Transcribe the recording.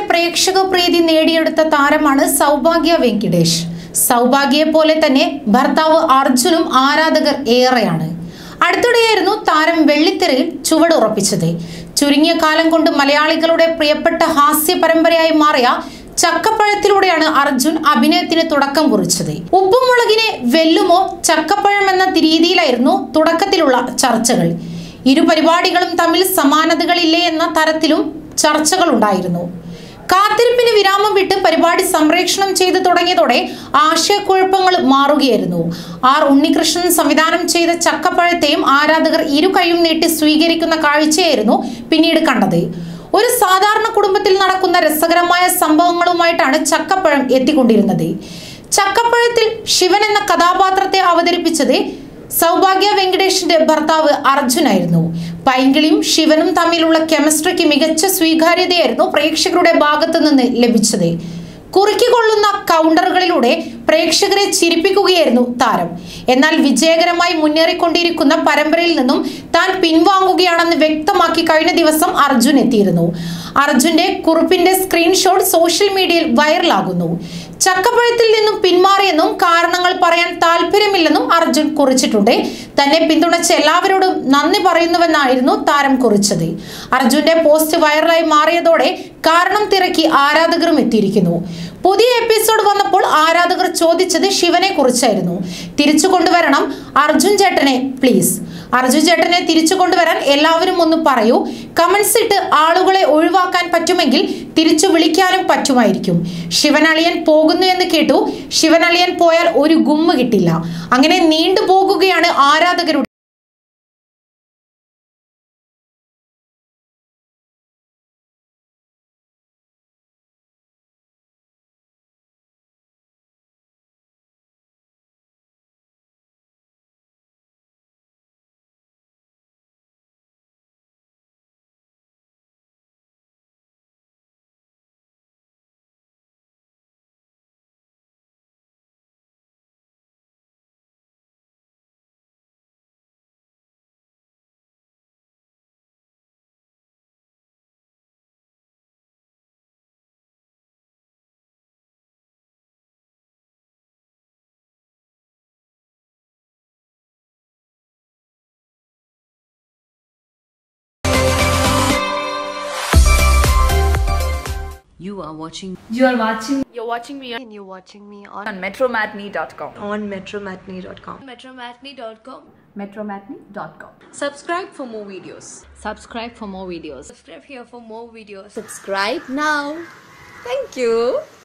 പ്രേക്ഷക പ്രീതി നേടിയെടുത്ത താരമാണ് സൗഭാഗ്യ വെങ്കിടേഷ് സൗഭാഗ്യയെ പോലെ തന്നെ ഭർത്താവ് അർജുനും ആരാധകർ ഏറെയാണ് അടുത്തിടെയായിരുന്നു താരം വെള്ളിത്തിരയിൽ ചുവടുറപ്പിച്ചത് ചുരുങ്ങിയ കാലം കൊണ്ട് മലയാളികളുടെ പ്രിയപ്പെട്ട ഹാസ്യ പരമ്പരയായി മാറിയ ചക്കപ്പഴത്തിലൂടെയാണ് അർജുൻ അഭിനയത്തിന് തുടക്കം കുറിച്ചത് ഉപ്പും മുളകിനെ വെല്ലുമോ ചക്കപ്പഴം എന്ന രീതിയിലായിരുന്നു തുടക്കത്തിലുള്ള ചർച്ചകൾ ഇരു പരിപാടികളും തമ്മിൽ സമാനതകളില്ലേ എന്ന തരത്തിലും ചർച്ചകൾ ഉണ്ടായിരുന്നു കാത്തിരിപ്പിന് വിരാമം വിട്ട് പരിപാടി സംപ്രേഷണം ചെയ്തു തുടങ്ങിയതോടെ ആശയക്കുഴപ്പങ്ങൾ മാറുകയായിരുന്നു ആർ ഉണ്ണികൃഷ്ണൻ സംവിധാനം ചെയ്ത ചക്കപ്പഴത്തെയും ആരാധകർ ഇരു കൈയും നീട്ടി സ്വീകരിക്കുന്ന കാഴ്ചയായിരുന്നു പിന്നീട് കണ്ടത് ഒരു സാധാരണ കുടുംബത്തിൽ നടക്കുന്ന രസകരമായ സംഭവങ്ങളുമായിട്ടാണ് ചക്കപ്പഴം എത്തിക്കൊണ്ടിരുന്നത് ചക്കപ്പഴത്തിൽ ശിവൻ എന്ന കഥാപാത്രത്തെ അവതരിപ്പിച്ചത് സൗഭാഗ്യ വെങ്കടേഷിന്റെ ഭർത്താവ് അർജുനായിരുന്നു പൈങ്കിളിയും ശിവനും തമ്മിലുള്ള കെമിസ്ട്രിക്ക് മികച്ച സ്വീകാര്യതയായിരുന്നു പ്രേക്ഷകരുടെ ഭാഗത്തു നിന്ന് ലഭിച്ചത് കുറുക്കിക്കൊള്ളുന്ന കൗണ്ടറുകളിലൂടെ പ്രേക്ഷകരെ ചിരിപ്പിക്കുകയായിരുന്നു താരം എന്നാൽ വിജയകരമായി മുന്നേറിക്കൊണ്ടിരിക്കുന്ന പരമ്പരയിൽ നിന്നും താൻ പിൻവാങ്ങുകയാണെന്ന് വ്യക്തമാക്കി കഴിഞ്ഞ ദിവസം അർജുൻ എത്തിയിരുന്നു അർജുന്റെ കുറിപ്പിന്റെ സ്ക്രീൻഷോട്ട് സോഷ്യൽ മീഡിയയിൽ വൈറലാകുന്നു ചക്കപ്പഴത്തിൽ നിന്നും പിന്മാറിയെന്നും കാരണങ്ങൾ പറയാൻ താല്പര്യമില്ലെന്നും അർജുൻ കുറിച്ചിട്ടുണ്ട് തന്നെ പിന്തുണച്ച എല്ലാവരോടും നന്ദി പറയുന്നുവെന്നായിരുന്നു താരം കുറിച്ചത് അർജുന്റെ പോസ്റ്റ് വൈറലായി മാറിയതോടെ കാരണം തിരക്കി ആരാധകരും എത്തിയിരിക്കുന്നു പുതിയ എപ്പിസോഡ് വന്നപ്പോൾ ആരാധകർ ചോദിച്ചത് ശിവനെ കുറിച്ചായിരുന്നു തിരിച്ചു കൊണ്ടുവരണം അർജുൻ ചേട്ടനെ പ്ലീസ് അർജുൻ ചേട്ടനെ തിരിച്ചു കൊണ്ടുവരാൻ എല്ലാവരും ഒന്ന് പറയൂ കമന്റ്സ് ഇട്ട് ആളുകളെ ഒഴിവാക്കാൻ പറ്റുമെങ്കിൽ തിരിച്ചു വിളിക്കാനും പറ്റുമായിരിക്കും ശിവനളിയൻ പോകുന്നു എന്ന് കേട്ടു ശിവനളിയൻ പോയാൽ ഒരു ഗുമ്മ കിട്ടില്ല അങ്ങനെ നീണ്ടു പോകുകയാണ് ആരാധകരുടെ You are watching You are watching You're watching me on and you're watching me on, on metromatney.com. on metromatney.com. metromatney.com. Metromatney.com. subscribe for more videos. Subscribe for more videos. Subscribe here for more videos. Subscribe now. Thank you.